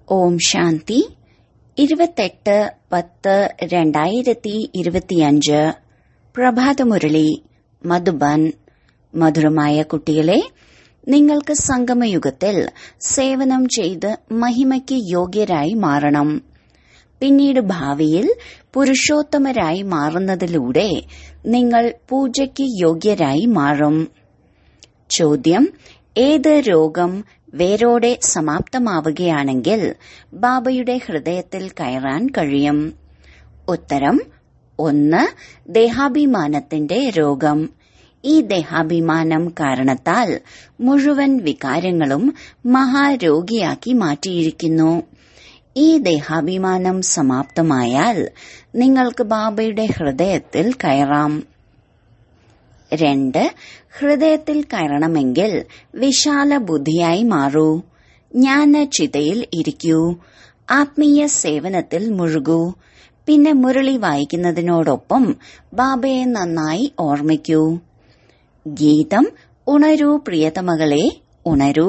ഓം ശാന്തി ഇരുപത്തെട്ട് പത്ത് രണ്ടായിരത്തി ഇരുപത്തിയഞ്ച് പ്രഭാതമുരളി മധുബൻ മധുരമായ കുട്ടികളെ നിങ്ങൾക്ക് സംഗമയുഗത്തിൽ സേവനം ചെയ്ത് മഹിമയ്ക്ക് യോഗ്യരായി മാറണം പിന്നീട് ഭാവിയിൽ പുരുഷോത്തമരായി മാറുന്നതിലൂടെ നിങ്ങൾ പൂജയ്ക്ക് യോഗ്യരായി മാറും ചോദ്യം ഏത് രോഗം വേരോടെ സമാപ്തമാവുകയാണെങ്കിൽ ബാബയുടെ ഹൃദയത്തിൽ കയറാൻ കഴിയും ഉത്തരം ഒന്ന് ദേഹാഭിമാനത്തിന്റെ രോഗം ഈ ദേഹാഭിമാനം കാരണത്താൽ മുഴുവൻ വികാരങ്ങളും മഹാരോഗിയാക്കി മാറ്റിയിരിക്കുന്നു ഈ ദേഹാഭിമാനം സമാപ്തമായാൽ നിങ്ങൾക്ക് ബാബയുടെ ഹൃദയത്തിൽ കയറാം രണ്ട് ഹൃദയത്തിൽ കയറണമെങ്കിൽ വിശാല ബുദ്ധിയായി മാറൂ ജ്ഞാനചിതയിൽ ഇരിക്കൂ ആത്മീയ സേവനത്തിൽ മുഴുകൂ പിന്നെ മുരളി വായിക്കുന്നതിനോടൊപ്പം ബാബയെ നന്നായി ഓർമ്മിക്കൂ ഗീതം ഉണരൂ പ്രിയതമകളെ ഉണരൂ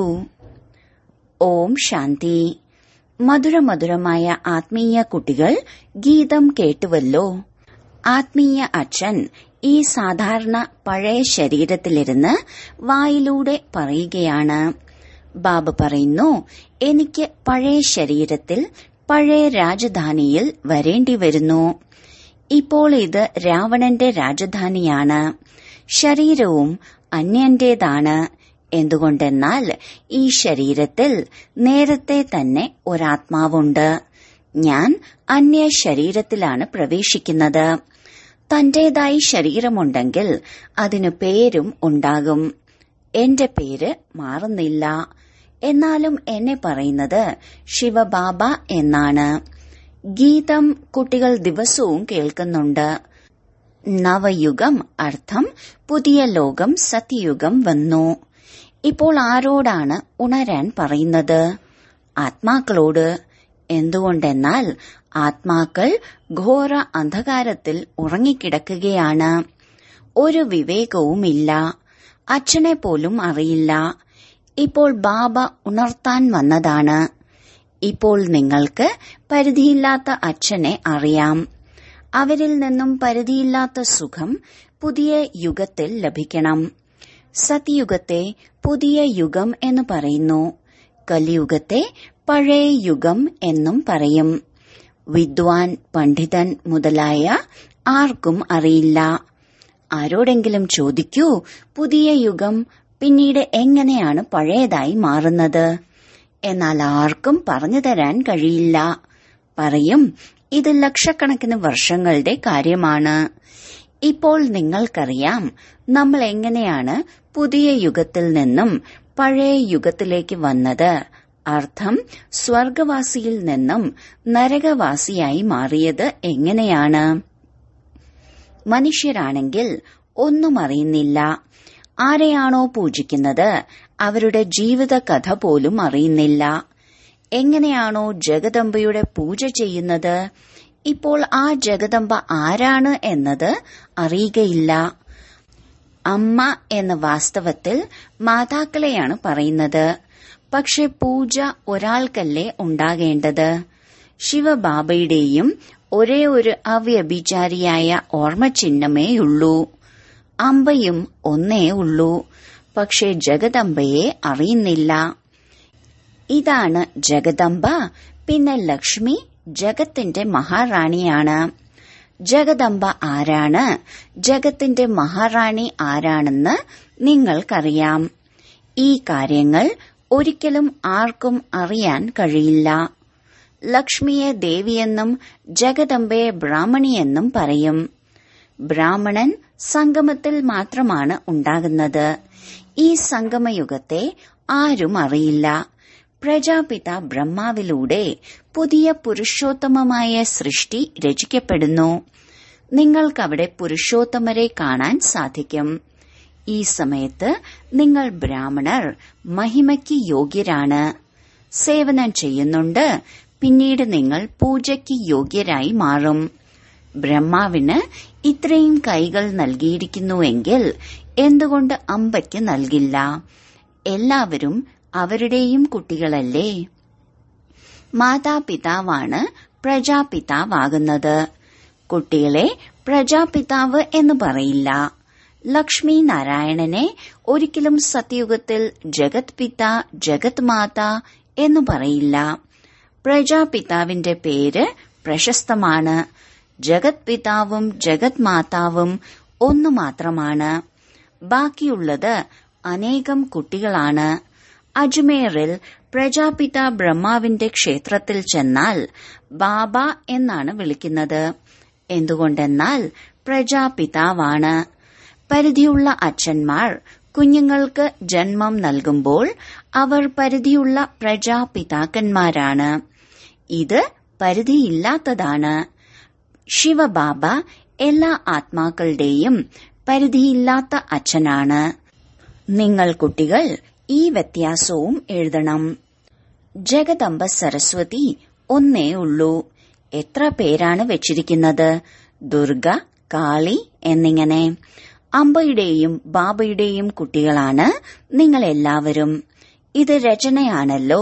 ഓം ശാന്തി മധുരമധുരമായ ആത്മീയ കുട്ടികൾ ഗീതം കേട്ടുവല്ലോ ആത്മീയ അച്ഛൻ ഈ സാധാരണ പഴയ ശരീരത്തിലിരുന്ന് വായിലൂടെ പറയുകയാണ് ബാബ പറയുന്നു എനിക്ക് പഴയ ശരീരത്തിൽ പഴയ രാജധാനിയിൽ വരേണ്ടി വരുന്നു ഇപ്പോൾ ഇത് രാവണന്റെ രാജധാനിയാണ് ശരീരവും അന്യന്റേതാണ് എന്തുകൊണ്ടെന്നാൽ ഈ ശരീരത്തിൽ നേരത്തെ തന്നെ ഒരാത്മാവുണ്ട് ഞാൻ അന്യ ശരീരത്തിലാണ് പ്രവേശിക്കുന്നത് തന്റേതായി ശരീരമുണ്ടെങ്കിൽ അതിനു പേരും ഉണ്ടാകും എന്റെ പേര് മാറുന്നില്ല എന്നാലും എന്നെ പറയുന്നത് ശിവബാബ എന്നാണ് ഗീതം കുട്ടികൾ ദിവസവും കേൾക്കുന്നുണ്ട് നവയുഗം അർത്ഥം പുതിയ ലോകം സത്യയുഗം വന്നു ഇപ്പോൾ ആരോടാണ് ഉണരാൻ പറയുന്നത് ആത്മാക്കളോട് എന്തുകൊണ്ടെന്നാൽ ആത്മാക്കൾ ഘോര അന്ധകാരത്തിൽ ഉറങ്ങിക്കിടക്കുകയാണ് ഒരു വിവേകവുമില്ല അച്ഛനെ പോലും അറിയില്ല ഇപ്പോൾ ബാബ ഉണർത്താൻ വന്നതാണ് ഇപ്പോൾ നിങ്ങൾക്ക് പരിധിയില്ലാത്ത അച്ഛനെ അറിയാം അവരിൽ നിന്നും പരിധിയില്ലാത്ത സുഖം പുതിയ യുഗത്തിൽ ലഭിക്കണം സത്യുഗത്തെ പുതിയ യുഗം എന്ന് പറയുന്നു കലിയുഗത്തെ പഴയ യുഗം എന്നും പറയും വിദ്വാൻ പണ്ഡിതൻ മുതലായ ആർക്കും അറിയില്ല ആരോടെങ്കിലും ചോദിക്കൂ പുതിയ യുഗം പിന്നീട് എങ്ങനെയാണ് പഴയതായി മാറുന്നത് എന്നാൽ ആർക്കും പറഞ്ഞു തരാൻ കഴിയില്ല പറയും ഇത് ലക്ഷക്കണക്കിന് വർഷങ്ങളുടെ കാര്യമാണ് ഇപ്പോൾ നിങ്ങൾക്കറിയാം നമ്മൾ എങ്ങനെയാണ് പുതിയ യുഗത്തിൽ നിന്നും പഴയ യുഗത്തിലേക്ക് വന്നത് അർത്ഥം സ്വർഗവാസിയിൽ നിന്നും നരകവാസിയായി മാറിയത് എങ്ങനെയാണ് മനുഷ്യരാണെങ്കിൽ ഒന്നും അറിയുന്നില്ല ആരെയാണോ പൂജിക്കുന്നത് അവരുടെ ജീവിത കഥ പോലും അറിയുന്നില്ല എങ്ങനെയാണോ ജഗദംബയുടെ പൂജ ചെയ്യുന്നത് ഇപ്പോൾ ആ ജഗദംബ ആരാണ് എന്നത് അറിയുകയില്ല അമ്മ എന്ന വാസ്തവത്തിൽ മാതാക്കളെയാണ് പറയുന്നത് പക്ഷെ പൂജ ഒരാൾക്കല്ലേ ഉണ്ടാകേണ്ടത് ശിവബാബയുടെയും ഒരേ ഒരു അവ്യഭിചാരിയായ ഓർമ്മചിഹ്നമേയുള്ളൂ അമ്പയും ഒന്നേ ഉള്ളൂ പക്ഷെ ജഗദംബയെ അറിയുന്നില്ല ഇതാണ് ജഗദംബ പിന്നെ ലക്ഷ്മി ജഗത്തിന്റെ മഹാറാണിയാണ് ജഗദംബ ആരാണ് ജഗത്തിന്റെ മഹാറാണി ആരാണെന്ന് നിങ്ങൾക്കറിയാം ഈ കാര്യങ്ങൾ ഒരിക്കലും ആർക്കും അറിയാൻ കഴിയില്ല ലക്ഷ്മിയെ ദേവിയെന്നും ജഗദംബയെ ബ്രാഹ്മണിയെന്നും പറയും ബ്രാഹ്മണൻ സംഗമത്തിൽ മാത്രമാണ് ഉണ്ടാകുന്നത് ഈ സംഗമയുഗത്തെ ആരും അറിയില്ല പ്രജാപിത ബ്രഹ്മാവിലൂടെ പുതിയ പുരുഷോത്തമമായ സൃഷ്ടി രചിക്കപ്പെടുന്നു നിങ്ങൾക്കവിടെ പുരുഷോത്തമരെ കാണാൻ സാധിക്കും ഈ സമയത്ത് നിങ്ങൾ ബ്രാഹ്മണർ മഹിമയ്ക്ക് യോഗ്യരാണ് സേവനം ചെയ്യുന്നുണ്ട് പിന്നീട് നിങ്ങൾ പൂജയ്ക്ക് യോഗ്യരായി മാറും ബ്രഹ്മാവിന് ഇത്രയും കൈകൾ നൽകിയിരിക്കുന്നുവെങ്കിൽ എന്തുകൊണ്ട് അമ്പയ്ക്ക് നൽകില്ല എല്ലാവരും അവരുടെയും കുട്ടികളല്ലേ മാതാപിതാവാണ് പ്രജാപിതാവാകുന്നത് കുട്ടികളെ പ്രജാപിതാവ് എന്ന് പറയില്ല ലക്ഷ്മി നാരായണനെ ഒരിക്കലും സത്യയുഗത്തിൽ ജഗത് പിത ജഗത് മാത എന്ന് പറയില്ല പ്രജാപിതാവിന്റെ പേര് പ്രശസ്തമാണ് ജഗത് പിതാവും ജഗത് മാതാവും ഒന്നു മാത്രമാണ് ബാക്കിയുള്ളത് അനേകം കുട്ടികളാണ് അജ്മേറിൽ പ്രജാപിത ബ്രഹ്മാവിന്റെ ക്ഷേത്രത്തിൽ ചെന്നാൽ ബാബ എന്നാണ് വിളിക്കുന്നത് എന്തുകൊണ്ടെന്നാൽ പ്രജാപിതാവാണ് പരിധിയുള്ള അച്ഛന്മാർ കുഞ്ഞുങ്ങൾക്ക് ജന്മം നൽകുമ്പോൾ അവർ പരിധിയുള്ള പ്രജാപിതാക്കന്മാരാണ് ഇത് പരിധിയില്ലാത്തതാണ് ശിവബാബ എല്ലാ ആത്മാക്കളുടെയും പരിധിയില്ലാത്ത അച്ഛനാണ് നിങ്ങൾ കുട്ടികൾ ഈ വ്യത്യാസവും എഴുതണം ജഗദംബ സരസ്വതി ഒന്നേ ഉള്ളൂ എത്ര പേരാണ് വെച്ചിരിക്കുന്നത് ദുർഗ കാളി എന്നിങ്ങനെ അമ്പയുടെയും ബാബയുടെയും കുട്ടികളാണ് നിങ്ങൾ എല്ലാവരും ഇത് രചനയാണല്ലോ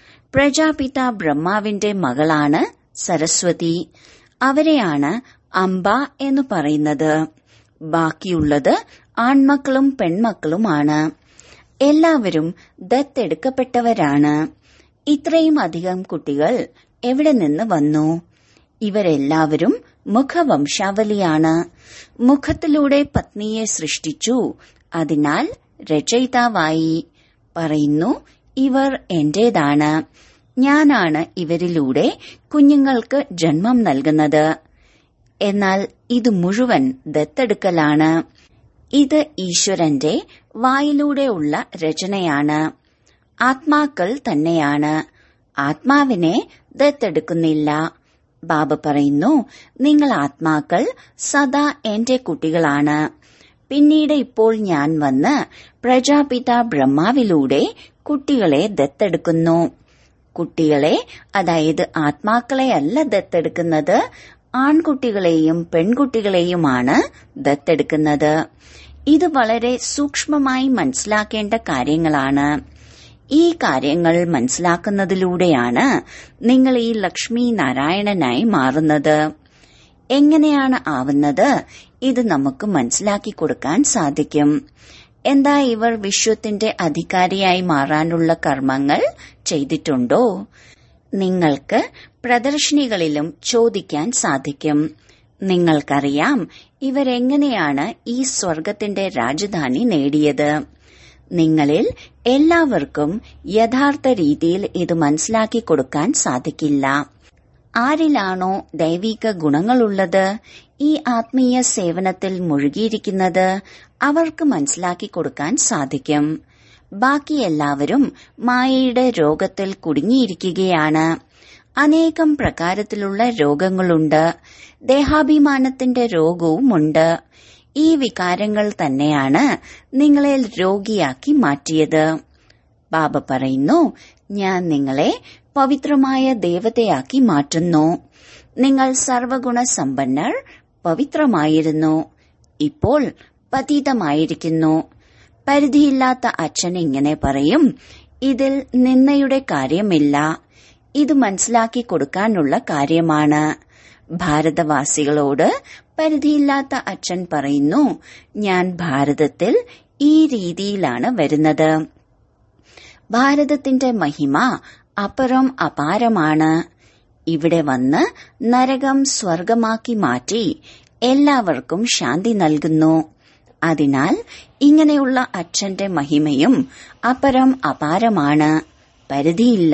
പ്രജാപിത ബ്രഹ്മാവിന്റെ മകളാണ് സരസ്വതി അവരെയാണ് അംബ എന്ന് പറയുന്നത് ബാക്കിയുള്ളത് ആൺമക്കളും പെൺമക്കളുമാണ് എല്ലാവരും ദത്തെടുക്കപ്പെട്ടവരാണ് ഇത്രയും അധികം കുട്ടികൾ എവിടെ നിന്ന് വന്നു ഇവരെല്ലാവരും മുഖവംശാവലിയാണ് മുഖത്തിലൂടെ പത്നിയെ സൃഷ്ടിച്ചു അതിനാൽ രചയിതാവായി പറയുന്നു ഇവർ എന്റേതാണ് ഞാനാണ് ഇവരിലൂടെ കുഞ്ഞുങ്ങൾക്ക് ജന്മം നൽകുന്നത് എന്നാൽ ഇത് മുഴുവൻ ദത്തെടുക്കലാണ് ഇത് ഈശ്വരന്റെ വായിലൂടെയുള്ള രചനയാണ് ആത്മാക്കൾ തന്നെയാണ് ആത്മാവിനെ ദത്തെടുക്കുന്നില്ല ബാബ പറയുന്നു നിങ്ങൾ ആത്മാക്കൾ സദാ എന്റെ കുട്ടികളാണ് പിന്നീട് ഇപ്പോൾ ഞാൻ വന്ന് പ്രജാപിത ബ്രഹ്മാവിലൂടെ കുട്ടികളെ ദത്തെടുക്കുന്നു കുട്ടികളെ അതായത് ആത്മാക്കളെ അല്ല ദത്തെടുക്കുന്നത് ആൺകുട്ടികളെയും പെൺകുട്ടികളെയുമാണ് ദത്തെടുക്കുന്നത് ഇത് വളരെ സൂക്ഷ്മമായി മനസ്സിലാക്കേണ്ട കാര്യങ്ങളാണ് ഈ കാര്യങ്ങൾ മനസ്സിലാക്കുന്നതിലൂടെയാണ് നിങ്ങൾ ഈ ലക്ഷ്മി നാരായണനായി മാറുന്നത് എങ്ങനെയാണ് ആവുന്നത് ഇത് നമുക്ക് മനസ്സിലാക്കി കൊടുക്കാൻ സാധിക്കും എന്താ ഇവർ വിശ്വത്തിന്റെ അധികാരിയായി മാറാനുള്ള കർമ്മങ്ങൾ ചെയ്തിട്ടുണ്ടോ നിങ്ങൾക്ക് പ്രദർശനികളിലും ചോദിക്കാൻ സാധിക്കും നിങ്ങൾക്കറിയാം ഇവരെങ്ങനെയാണ് ഈ സ്വർഗത്തിന്റെ രാജധാനി നേടിയത് നിങ്ങളിൽ എല്ലാവർക്കും യഥാർത്ഥ രീതിയിൽ ഇത് മനസ്സിലാക്കി കൊടുക്കാൻ സാധിക്കില്ല ആരിലാണോ ദൈവിക ഗുണങ്ങളുള്ളത് ഈ ആത്മീയ സേവനത്തിൽ മുഴുകിയിരിക്കുന്നത് അവർക്ക് മനസ്സിലാക്കി കൊടുക്കാൻ സാധിക്കും ബാക്കി എല്ലാവരും മായയുടെ രോഗത്തിൽ കുടുങ്ങിയിരിക്കുകയാണ് അനേകം പ്രകാരത്തിലുള്ള രോഗങ്ങളുണ്ട് ദേഹാഭിമാനത്തിന്റെ രോഗവുമുണ്ട് ഈ വികാരങ്ങൾ തന്നെയാണ് നിങ്ങളെ രോഗിയാക്കി മാറ്റിയത് ബാബ പറയുന്നു ഞാൻ നിങ്ങളെ പവിത്രമായ ദേവതയാക്കി മാറ്റുന്നു നിങ്ങൾ സർവഗുണ സമ്പന്നർ പവിത്രമായിരുന്നു ഇപ്പോൾ പതീതമായിരിക്കുന്നു പരിധിയില്ലാത്ത അച്ഛൻ ഇങ്ങനെ പറയും ഇതിൽ നിന്നയുടെ കാര്യമില്ല ഇത് മനസ്സിലാക്കി കൊടുക്കാനുള്ള കാര്യമാണ് ഭാരതവാസികളോട് പരിധിയില്ലാത്ത അച്ഛൻ പറയുന്നു ഞാൻ ഭാരതത്തിൽ ഈ രീതിയിലാണ് വരുന്നത് ഭാരതത്തിന്റെ മഹിമ അപ്പുറം അപാരമാണ് ഇവിടെ വന്ന് നരകം സ്വർഗമാക്കി മാറ്റി എല്ലാവർക്കും ശാന്തി നൽകുന്നു അതിനാൽ ഇങ്ങനെയുള്ള അച്ഛന്റെ മഹിമയും അപ്പരം അപാരമാണ് പരിധിയില്ല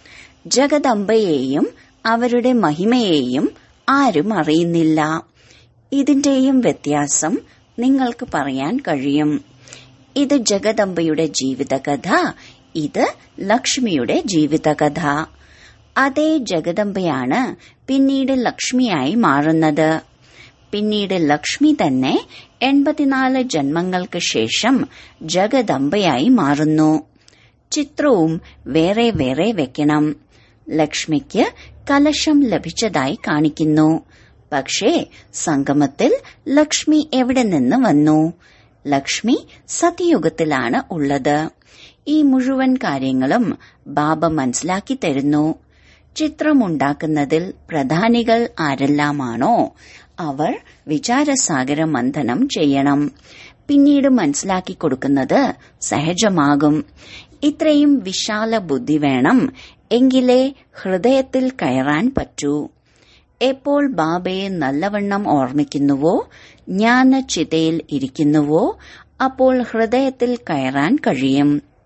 ജഗദംബയെയും അവരുടെ മഹിമയെയും ആരും അറിയുന്നില്ല ഇതിന്റെയും വ്യത്യാസം നിങ്ങൾക്ക് പറയാൻ കഴിയും ഇത് ജഗദംബയുടെ ജീവിതകഥ ഇത് ലക്ഷ്മിയുടെ ജീവിതകഥ അതേ ജഗദംബയാണ് പിന്നീട് ലക്ഷ്മിയായി മാറുന്നത് പിന്നീട് ലക്ഷ്മി തന്നെ എൺപത്തിനാല് ജന്മങ്ങൾക്ക് ശേഷം ജഗദംബയായി മാറുന്നു ചിത്രവും വേറെ വേറെ വെക്കണം ലക്ഷ്മിക്ക് കലശം ലഭിച്ചതായി കാണിക്കുന്നു പക്ഷേ സംഗമത്തിൽ ലക്ഷ്മി എവിടെ നിന്ന് വന്നു ലക്ഷ്മി സത്യയുഗത്തിലാണ് ഉള്ളത് ഈ മുഴുവൻ കാര്യങ്ങളും ബാബ മനസ്സിലാക്കി തരുന്നു ചിത്രമുണ്ടാക്കുന്നതിൽ പ്രധാനികൾ ആരെല്ലാമാണോ അവർ വിചാരസാഗര മന്ഥനം ചെയ്യണം പിന്നീട് മനസ്സിലാക്കി കൊടുക്കുന്നത് സഹജമാകും ഇത്രയും വിശാല ബുദ്ധി വേണം എങ്കിലേ ഹൃദയത്തിൽ കയറാൻ പറ്റൂ എപ്പോൾ ബാബയെ നല്ലവണ്ണം ഓർമ്മിക്കുന്നുവോ ജ്ഞാനചിതയിൽ ഇരിക്കുന്നുവോ അപ്പോൾ ഹൃദയത്തിൽ കയറാൻ കഴിയും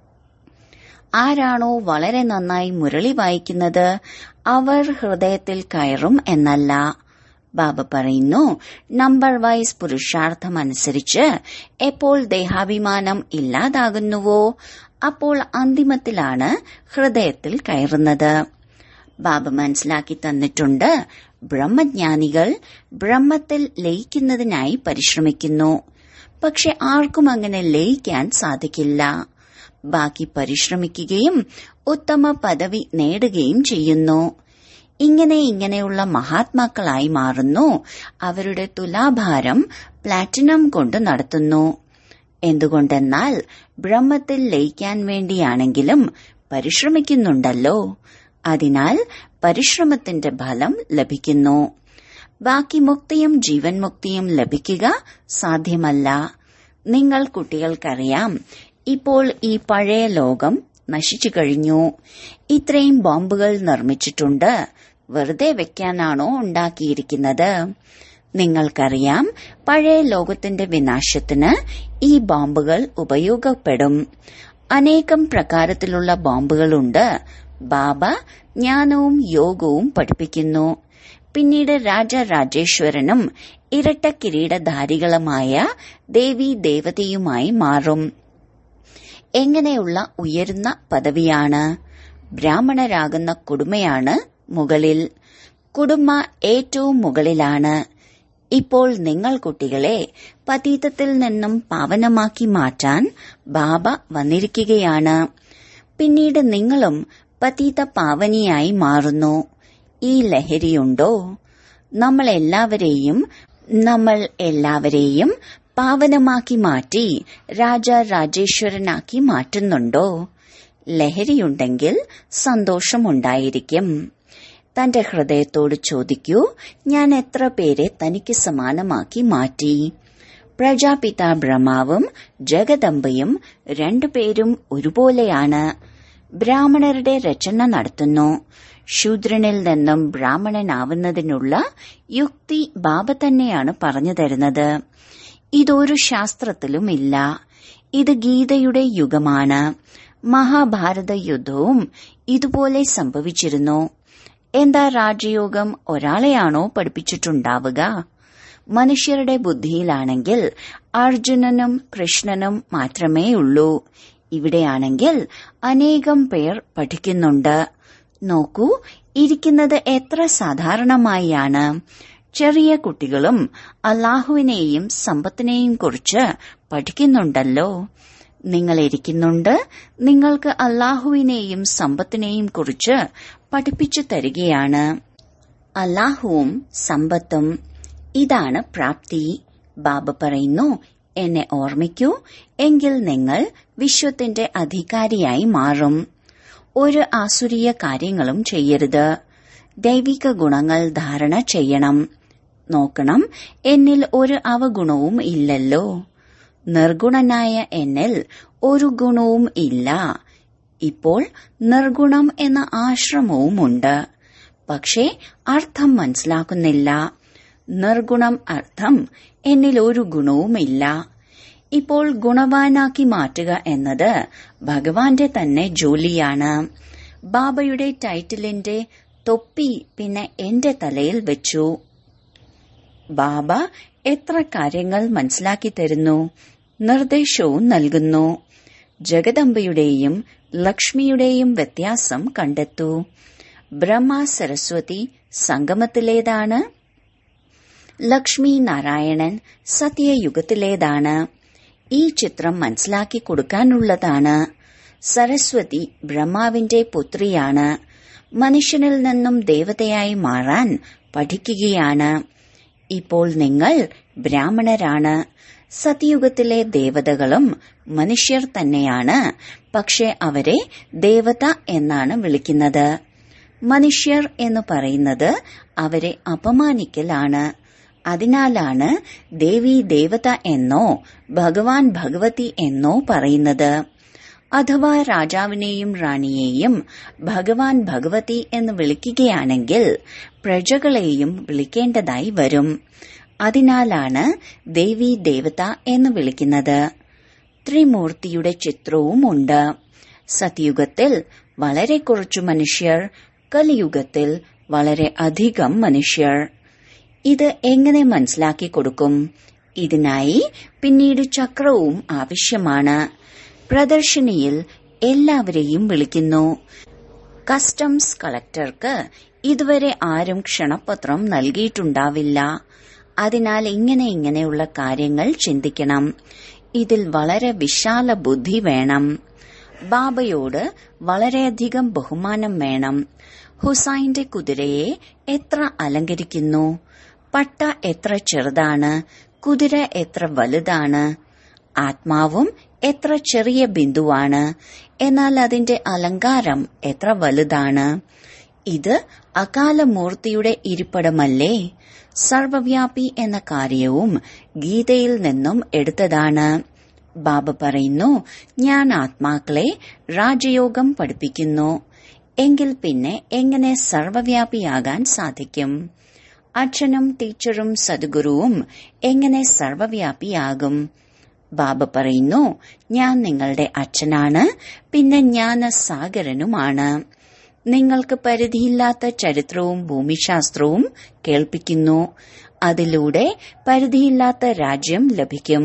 ആരാണോ വളരെ നന്നായി മുരളി വായിക്കുന്നത് അവർ ഹൃദയത്തിൽ കയറും എന്നല്ല ബാബ പറയുന്നു നമ്പർ വൈസ് പുരുഷാർത്ഥമനുസരിച്ച് എപ്പോൾ ദേഹാഭിമാനം ഇല്ലാതാകുന്നുവോ അപ്പോൾ അന്തിമത്തിലാണ് ഹൃദയത്തിൽ കയറുന്നത് ബാബ മനസ്സിലാക്കി തന്നിട്ടുണ്ട് ബ്രഹ്മജ്ഞാനികൾ ബ്രഹ്മത്തിൽ ലയിക്കുന്നതിനായി പരിശ്രമിക്കുന്നു പക്ഷെ ആർക്കും അങ്ങനെ ലയിക്കാൻ സാധിക്കില്ല ബാക്കി പരിശ്രമിക്കുകയും ഉത്തമ പദവി നേടുകയും ചെയ്യുന്നു ഇങ്ങനെ ഇങ്ങനെയുള്ള മഹാത്മാക്കളായി മാറുന്നു അവരുടെ തുലാഭാരം പ്ലാറ്റിനം കൊണ്ട് നടത്തുന്നു എന്തുകൊണ്ടെന്നാൽ ബ്രഹ്മത്തിൽ ലയിക്കാൻ വേണ്ടിയാണെങ്കിലും പരിശ്രമിക്കുന്നുണ്ടല്ലോ അതിനാൽ പരിശ്രമത്തിന്റെ ഫലം ലഭിക്കുന്നു ബാക്കി മുക്തിയും ജീവൻ മുക്തിയും ലഭിക്കുക സാധ്യമല്ല നിങ്ങൾ കുട്ടികൾക്കറിയാം ഇപ്പോൾ ഈ പഴയ ലോകം നശിച്ചു കഴിഞ്ഞു ഇത്രയും ബോംബുകൾ നിർമ്മിച്ചിട്ടുണ്ട് വെറുതെ വെക്കാനാണോ ഉണ്ടാക്കിയിരിക്കുന്നത് നിങ്ങൾക്കറിയാം പഴയ ലോകത്തിന്റെ വിനാശത്തിന് ഈ ബോംബുകൾ ഉപയോഗപ്പെടും അനേകം പ്രകാരത്തിലുള്ള ബോംബുകളുണ്ട് ബാബ ജ്ഞാനവും യോഗവും പഠിപ്പിക്കുന്നു പിന്നീട് രാജരാജേശ്വരനും ഇരട്ട കിരീടധാരികളുമായ ദേവി ദേവതയുമായി മാറും എങ്ങനെയുള്ള ഉയരുന്ന പദവിയാണ് ബ്രാഹ്മണരാകുന്ന കുടുംബയാണ് മുകളിൽ കുടുംബ ഏറ്റവും മുകളിലാണ് ഇപ്പോൾ നിങ്ങൾ കുട്ടികളെ പതീതത്തിൽ നിന്നും പാവനമാക്കി മാറ്റാൻ ബാബ വന്നിരിക്കുകയാണ് പിന്നീട് നിങ്ങളും പതീത പാവനിയായി മാറുന്നു ഈ ലഹരിയുണ്ടോ നമ്മൾ എല്ലാവരെയും നമ്മൾ എല്ലാവരെയും പാവനമാക്കി മാറ്റി രാജ രാജേശ്വരനാക്കി മാറ്റുന്നുണ്ടോ ലഹരിയുണ്ടെങ്കിൽ സന്തോഷമുണ്ടായിരിക്കും തന്റെ ഹൃദയത്തോട് ചോദിക്കൂ ഞാൻ എത്ര പേരെ തനിക്ക് സമാനമാക്കി മാറ്റി പ്രജാപിത ബ്രഹ്മാവും ജഗദമ്പയും രണ്ടുപേരും ഒരുപോലെയാണ് ബ്രാഹ്മണരുടെ രചന നടത്തുന്നു ശൂദ്രനിൽ നിന്നും ബ്രാഹ്മണനാവുന്നതിനുള്ള യുക്തി ബാബ തന്നെയാണ് പറഞ്ഞു തരുന്നത് ഇതൊരു ശാസ്ത്രത്തിലും ഇല്ല ഇത് ഗീതയുടെ യുഗമാണ് മഹാഭാരത യുദ്ധവും ഇതുപോലെ സംഭവിച്ചിരുന്നു എന്താ രാജയോഗം ഒരാളെയാണോ പഠിപ്പിച്ചിട്ടുണ്ടാവുക മനുഷ്യരുടെ ബുദ്ധിയിലാണെങ്കിൽ അർജുനനും കൃഷ്ണനും മാത്രമേ ഉള്ളൂ ഇവിടെയാണെങ്കിൽ അനേകം പേർ പഠിക്കുന്നുണ്ട് നോക്കൂ ഇരിക്കുന്നത് എത്ര സാധാരണമായാണ് ചെറിയ കുട്ടികളും അള്ളാഹുവിനെയും സമ്പത്തിനെയും കുറിച്ച് പഠിക്കുന്നുണ്ടല്ലോ നിങ്ങൾ ഇരിക്കുന്നുണ്ട് നിങ്ങൾക്ക് അള്ളാഹുവിനെയും സമ്പത്തിനെയും കുറിച്ച് പഠിപ്പിച്ചു തരികയാണ് അള്ളാഹുവും സമ്പത്തും ഇതാണ് പ്രാപ്തി ബാബ പറയുന്നു എന്നെ ഓർമ്മിക്കൂ എങ്കിൽ നിങ്ങൾ വിശ്വത്തിന്റെ അധികാരിയായി മാറും ഒരു ആസുരീയ കാര്യങ്ങളും ചെയ്യരുത് ദൈവിക ഗുണങ്ങൾ ധാരണ ചെയ്യണം നോക്കണം എന്നിൽ ഒരു അവഗുണവും ഇല്ലല്ലോ നിർഗുണനായ എന്നിൽ ഒരു ഗുണവും ഇല്ല ഇപ്പോൾ നിർഗുണം എന്ന ആശ്രമവുമുണ്ട് പക്ഷേ അർത്ഥം മനസ്സിലാക്കുന്നില്ല നിർഗുണം അർത്ഥം എന്നിൽ ഒരു ഗുണവുമില്ല ഇപ്പോൾ ഗുണവാനാക്കി മാറ്റുക എന്നത് ഭഗവാന്റെ തന്നെ ജോലിയാണ് ബാബയുടെ ടൈറ്റിലിന്റെ തൊപ്പി പിന്നെ എന്റെ തലയിൽ വെച്ചു ബാബ എത്ര കാര്യങ്ങൾ മനസ്സിലാക്കി തരുന്നു നിർദ്ദേശവും നൽകുന്നു ജഗദംബയുടെയും ലക്ഷ്മിയുടെയും വ്യത്യാസം കണ്ടെത്തൂ ബ്രഹ്മ സരസ്വതി സംഗമത്തിലേതാണ് ലക്ഷ്മി നാരായണൻ സത്യയുഗത്തിലേതാണ് ഈ ചിത്രം മനസ്സിലാക്കി കൊടുക്കാനുള്ളതാണ് സരസ്വതി ബ്രഹ്മാവിന്റെ പുത്രിയാണ് മനുഷ്യനിൽ നിന്നും ദേവതയായി മാറാൻ പഠിക്കുകയാണ് ഇപ്പോൾ നിങ്ങൾ ബ്രാഹ്മണരാണ് സത്യയുഗത്തിലെ ദേവതകളും മനുഷ്യർ തന്നെയാണ് പക്ഷെ അവരെ ദേവത എന്നാണ് വിളിക്കുന്നത് മനുഷ്യർ എന്ന് പറയുന്നത് അവരെ അപമാനിക്കലാണ് അതിനാലാണ് ദേവി ദേവത എന്നോ ഭഗവാൻ ഭഗവതി എന്നോ പറയുന്നത് അഥവാ രാജാവിനെയും റാണിയെയും ഭഗവാൻ ഭഗവതി എന്ന് വിളിക്കുകയാണെങ്കിൽ പ്രജകളെയും വിളിക്കേണ്ടതായി വരും അതിനാലാണ് ദേവി ദേവത എന്ന് വിളിക്കുന്നത് ത്രിമൂർത്തിയുടെ ചിത്രവും ഉണ്ട് സത്യുഗത്തിൽ വളരെ കുറച്ചു മനുഷ്യർ കലിയുഗത്തിൽ വളരെ അധികം മനുഷ്യർ ഇത് എങ്ങനെ മനസ്സിലാക്കി കൊടുക്കും ഇതിനായി പിന്നീട് ചക്രവും ആവശ്യമാണ് പ്രദർശനിയിൽ എല്ലാവരെയും വിളിക്കുന്നു കസ്റ്റംസ് കളക്ടർക്ക് ഇതുവരെ ആരും ക്ഷണപത്രം നൽകിയിട്ടുണ്ടാവില്ല അതിനാൽ ഇങ്ങനെ ഇങ്ങനെയുള്ള കാര്യങ്ങൾ ചിന്തിക്കണം ഇതിൽ വളരെ വിശാല ബുദ്ധി വേണം ബാബയോട് വളരെയധികം ബഹുമാനം വേണം ഹുസൈന്റെ കുതിരയെ എത്ര അലങ്കരിക്കുന്നു പട്ട എത്ര ചെറുതാണ് കുതിര എത്ര വലുതാണ് ആത്മാവും എത്ര ചെറിയ ബിന്ദുവാണ് എന്നാൽ അതിന്റെ അലങ്കാരം എത്ര വലുതാണ് ഇത് അകാലമൂർത്തിയുടെ ഇരിപ്പിടമല്ലേ സർവവ്യാപി എന്ന കാര്യവും ഗീതയിൽ നിന്നും എടുത്തതാണ് ബാബ പറയുന്നു ഞാൻ ആത്മാക്കളെ രാജയോഗം പഠിപ്പിക്കുന്നു എങ്കിൽ പിന്നെ എങ്ങനെ സർവവ്യാപിയാകാൻ സാധിക്കും അച്ഛനും ടീച്ചറും സദ്ഗുരുവും എങ്ങനെ സർവവ്യാപിയാകും ബാബ പറയുന്നു ഞാൻ നിങ്ങളുടെ അച്ഛനാണ് പിന്നെ ജ്ഞാന സാഗരനുമാണ് നിങ്ങൾക്ക് പരിധിയില്ലാത്ത ചരിത്രവും ഭൂമിശാസ്ത്രവും കേൾപ്പിക്കുന്നു അതിലൂടെ പരിധിയില്ലാത്ത രാജ്യം ലഭിക്കും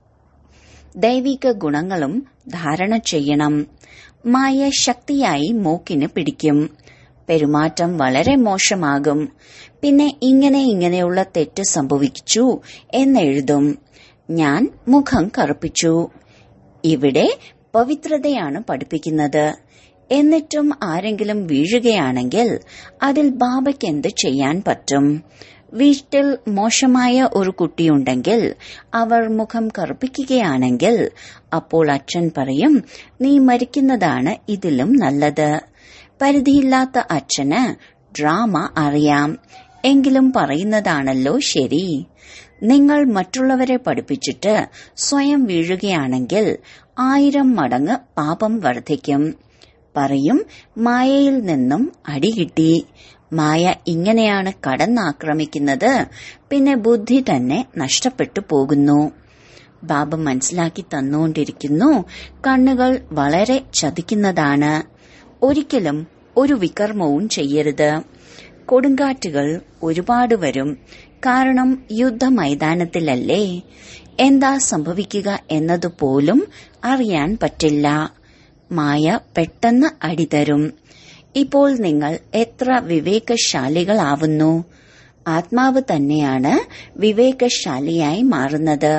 ദൈവിക ഗുണങ്ങളും ധാരണ ചെയ്യണം മായ ശക്തിയായി മൂക്കിന് പിടിക്കും പെരുമാറ്റം വളരെ മോശമാകും പിന്നെ ഇങ്ങനെ ഇങ്ങനെയുള്ള തെറ്റ് സംഭവിച്ചു എന്നെഴുതും ഞാൻ മുഖം കറുപ്പിച്ചു ഇവിടെ പവിത്രതയാണ് പഠിപ്പിക്കുന്നത് എന്നിട്ടും ആരെങ്കിലും വീഴുകയാണെങ്കിൽ അതിൽ ബാബയ്ക്ക് എന്ത് ചെയ്യാൻ പറ്റും വീട്ടിൽ മോശമായ ഒരു കുട്ടിയുണ്ടെങ്കിൽ അവർ മുഖം കറുപ്പിക്കുകയാണെങ്കിൽ അപ്പോൾ അച്ഛൻ പറയും നീ മരിക്കുന്നതാണ് ഇതിലും നല്ലത് പരിധിയില്ലാത്ത അച്ഛന് ഡ്രാമ അറിയാം എങ്കിലും പറയുന്നതാണല്ലോ ശരി നിങ്ങൾ മറ്റുള്ളവരെ പഠിപ്പിച്ചിട്ട് സ്വയം വീഴുകയാണെങ്കിൽ ആയിരം മടങ്ങ് പാപം വർദ്ധിക്കും പറയും മായയിൽ നിന്നും അടികിട്ടി മായ ഇങ്ങനെയാണ് കടന്നാക്രമിക്കുന്നത് പിന്നെ ബുദ്ധി തന്നെ നഷ്ടപ്പെട്ടു പോകുന്നു ബാബ മനസ്സിലാക്കി തന്നുകൊണ്ടിരിക്കുന്നു കണ്ണുകൾ വളരെ ചതിക്കുന്നതാണ് ഒരിക്കലും ഒരു വികർമ്മവും ചെയ്യരുത് കൊടുങ്കാറ്റുകൾ ഒരുപാട് വരും കാരണം യുദ്ധമൈതാനത്തിലല്ലേ എന്താ സംഭവിക്കുക എന്നതുപോലും അറിയാൻ പറ്റില്ല മായ പെട്ടെന്ന് അടിതരും ഇപ്പോൾ നിങ്ങൾ എത്ര വിവേകശാലികളാവുന്നു ആത്മാവ് തന്നെയാണ് വിവേകശാലിയായി മാറുന്നത്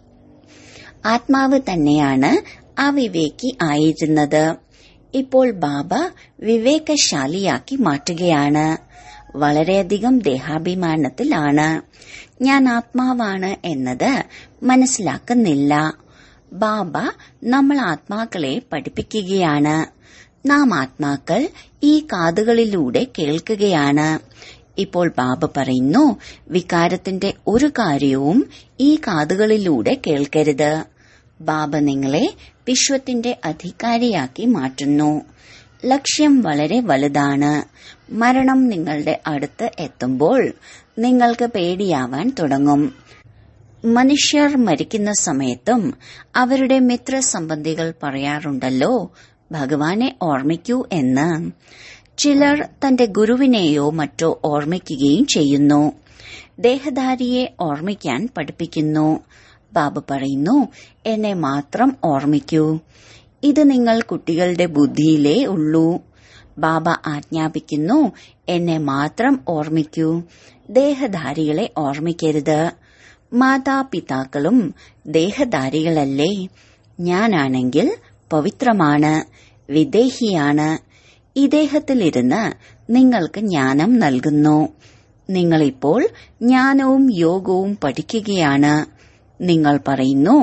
ആത്മാവ് തന്നെയാണ് അവിവേകി ആയിരുന്നത് ഇപ്പോൾ ബാബ വിവേകശാലിയാക്കി മാറ്റുകയാണ് വളരെയധികം ദേഹാഭിമാനത്തിലാണ് ഞാൻ ആത്മാവാണ് എന്നത് മനസ്സിലാക്കുന്നില്ല ബാബ നമ്മൾ ആത്മാക്കളെ പഠിപ്പിക്കുകയാണ് നാം ആത്മാക്കൾ ഈ കാതുകളിലൂടെ കേൾക്കുകയാണ് ഇപ്പോൾ ബാബ പറയുന്നു വികാരത്തിന്റെ ഒരു കാര്യവും ഈ കാതുകളിലൂടെ കേൾക്കരുത് ബാബ നിങ്ങളെ വിശ്വത്തിന്റെ അധികാരിയാക്കി മാറ്റുന്നു ലക്ഷ്യം വളരെ വലുതാണ് മരണം നിങ്ങളുടെ അടുത്ത് എത്തുമ്പോൾ നിങ്ങൾക്ക് പേടിയാവാൻ തുടങ്ങും മനുഷ്യർ മരിക്കുന്ന സമയത്തും അവരുടെ മിത്രസംബന്ധികൾ പറയാറുണ്ടല്ലോ ഭഗവാനെ ഓർമ്മിക്കൂ എന്ന് ചിലർ തന്റെ ഗുരുവിനെയോ മറ്റോ ഓർമ്മിക്കുകയും ചെയ്യുന്നു ദേഹധാരിയെ ഓർമ്മിക്കാൻ പഠിപ്പിക്കുന്നു ബാബ പറയുന്നു എന്നെ മാത്രം ഓർമ്മിക്കൂ ഇത് നിങ്ങൾ കുട്ടികളുടെ ബുദ്ധിയിലേ ഉള്ളൂ ബാബ ആജ്ഞാപിക്കുന്നു എന്നെ മാത്രം ഓർമ്മിക്കൂ ദേഹധാരികളെ ഓർമ്മിക്കരുത് മാതാപിതാക്കളും ദേഹധാരികളല്ലേ ഞാനാണെങ്കിൽ പവിത്രമാണ് വിദേഹിയാണ് ഇദ്ദേഹത്തിലിരുന്ന് നിങ്ങൾക്ക് ജ്ഞാനം നൽകുന്നു നിങ്ങളിപ്പോൾ ജ്ഞാനവും യോഗവും പഠിക്കുകയാണ് നിങ്ങൾ പറയുന്നു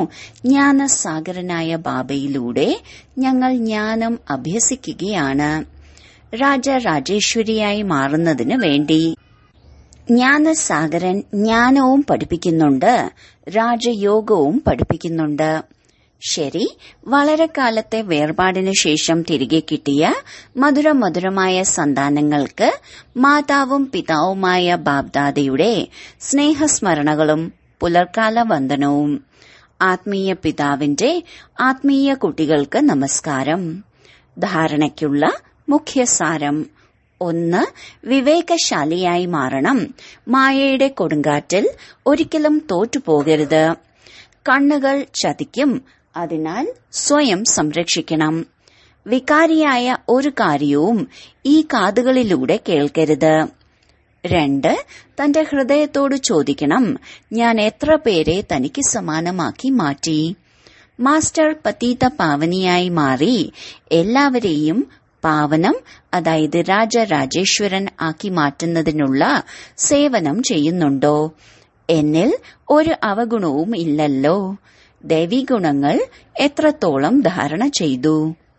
ജ്ഞാനസാഗരനായ ബാബയിലൂടെ ഞങ്ങൾ ജ്ഞാനം അഭ്യസിക്കുകയാണ് രാജരാജേശ്വരിയായി മാറുന്നതിന് വേണ്ടി ജ്ഞാനസാഗരൻ ജ്ഞാനവും പഠിപ്പിക്കുന്നുണ്ട് രാജയോഗവും പഠിപ്പിക്കുന്നുണ്ട് ശരി വളരെ കാലത്തെ വേർപാടിനു ശേഷം തിരികെ കിട്ടിയ മധുര മധുരമായ സന്താനങ്ങൾക്ക് മാതാവും പിതാവുമായ ബാബ്ദാദയുടെ സ്നേഹസ്മരണകളും പുലർക്കാല വന്ദനവും ആത്മീയ പിതാവിന്റെ ആത്മീയ കുട്ടികൾക്ക് നമസ്കാരം ധാരണയ്ക്കുള്ള മുഖ്യസാരം ഒന്ന് വിവേകശാലിയായി മാറണം മായയുടെ കൊടുങ്കാറ്റിൽ ഒരിക്കലും തോറ്റുപോകരുത് കണ്ണുകൾ ചതിക്കും അതിനാൽ സ്വയം സംരക്ഷിക്കണം വികാരിയായ ഒരു കാര്യവും ഈ കാതുകളിലൂടെ കേൾക്കരുത് രണ്ട് തന്റെ ഹൃദയത്തോട് ചോദിക്കണം ഞാൻ എത്ര പേരെ തനിക്ക് സമാനമാക്കി മാറ്റി മാസ്റ്റർ പതീത പാവനിയായി മാറി എല്ലാവരെയും പാവനം അതായത് രാജരാജേശ്വരൻ ആക്കി മാറ്റുന്നതിനുള്ള സേവനം ചെയ്യുന്നുണ്ടോ എന്നിൽ ഒരു അവഗുണവും ഇല്ലല്ലോ ദൈവീഗുണങ്ങൾ എത്രത്തോളം ധാരണ ചെയ്തു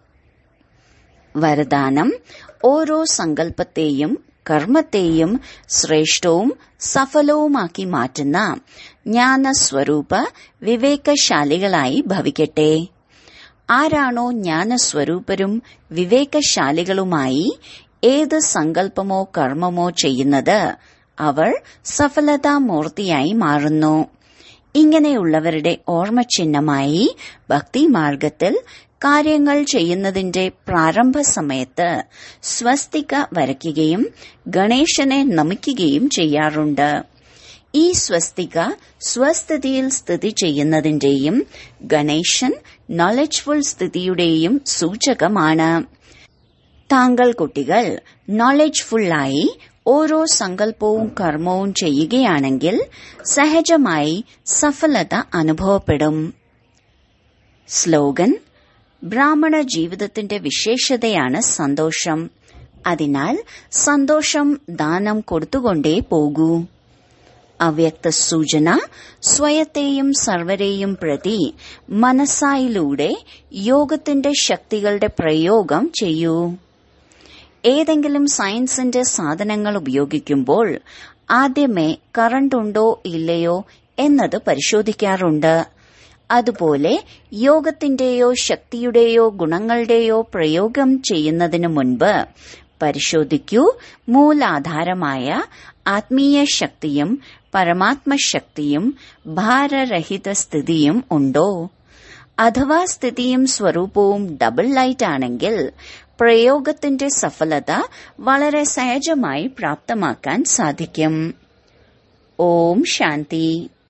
വരദാനം ഓരോ സങ്കല്പത്തെയും കർമ്മത്തെയും ശ്രേഷ്ഠവും സഫലവുമാക്കി മാറ്റുന്ന ജ്ഞാനസ്വരൂപ വിവേകശാലികളായി ഭവിക്കട്ടെ ആരാണോ ജ്ഞാനസ്വരൂപരും വിവേകശാലികളുമായി ഏത് സങ്കല്പമോ കർമ്മമോ ചെയ്യുന്നത് അവർ സഫലതാമൂർത്തിയായി മാറുന്നു ഇങ്ങനെയുള്ളവരുടെ ഓർമ്മചിഹ്നമായി ഭക്തിമാർഗത്തിൽ കാര്യങ്ങൾ ചെയ്യുന്നതിന്റെ പ്രാരംഭ സമയത്ത് സ്വസ്തിക വരയ്ക്കുകയും ഗണേശനെ നമിക്കുകയും ചെയ്യാറുണ്ട് ഈ സ്വസ്തിക സ്വസ്ഥിതിയിൽ സ്ഥിതി ചെയ്യുന്നതിന്റെയും ഗണേശൻ നോളജ്ഫുൾ സ്ഥിതിയുടെയും സൂചകമാണ് താങ്കൾ കുട്ടികൾ നോളജ്ഫുള്ളായി ഓരോ സങ്കല്പവും കർമ്മവും ചെയ്യുകയാണെങ്കിൽ സഹജമായി സഫലത അനുഭവപ്പെടും സ്ലോഗൻ ബ്രാഹ്മണ ജീവിതത്തിന്റെ വിശേഷതയാണ് സന്തോഷം അതിനാൽ സന്തോഷം ദാനം കൊടുത്തുകൊണ്ടേ പോകൂ അവ്യക്ത സൂചന സ്വയത്തെയും സർവരെയും പ്രതി മനസ്സായിലൂടെ യോഗത്തിന്റെ ശക്തികളുടെ പ്രയോഗം ചെയ്യൂ ഏതെങ്കിലും സയൻസിന്റെ സാധനങ്ങൾ ഉപയോഗിക്കുമ്പോൾ ആദ്യമേ കറണ്ട് ഉണ്ടോ ഇല്ലയോ എന്നത് പരിശോധിക്കാറുണ്ട് അതുപോലെ യോഗത്തിന്റെയോ ശക്തിയുടെയോ ഗുണങ്ങളുടെയോ പ്രയോഗം ചെയ്യുന്നതിനു മുൻപ് പരിശോധിക്കൂ മൂലാധാരമായ ആത്മീയ ശക്തിയും പരമാത്മശക്തിയും ഭാരരഹിത സ്ഥിതിയും ഉണ്ടോ അഥവാ സ്ഥിതിയും സ്വരൂപവും ഡബിൾ ലൈറ്റ് ആണെങ്കിൽ പ്രയോഗത്തിന്റെ സഫലത വളരെ സഹജമായി പ്രാപ്തമാക്കാൻ സാധിക്കും ഓം ശാന്തി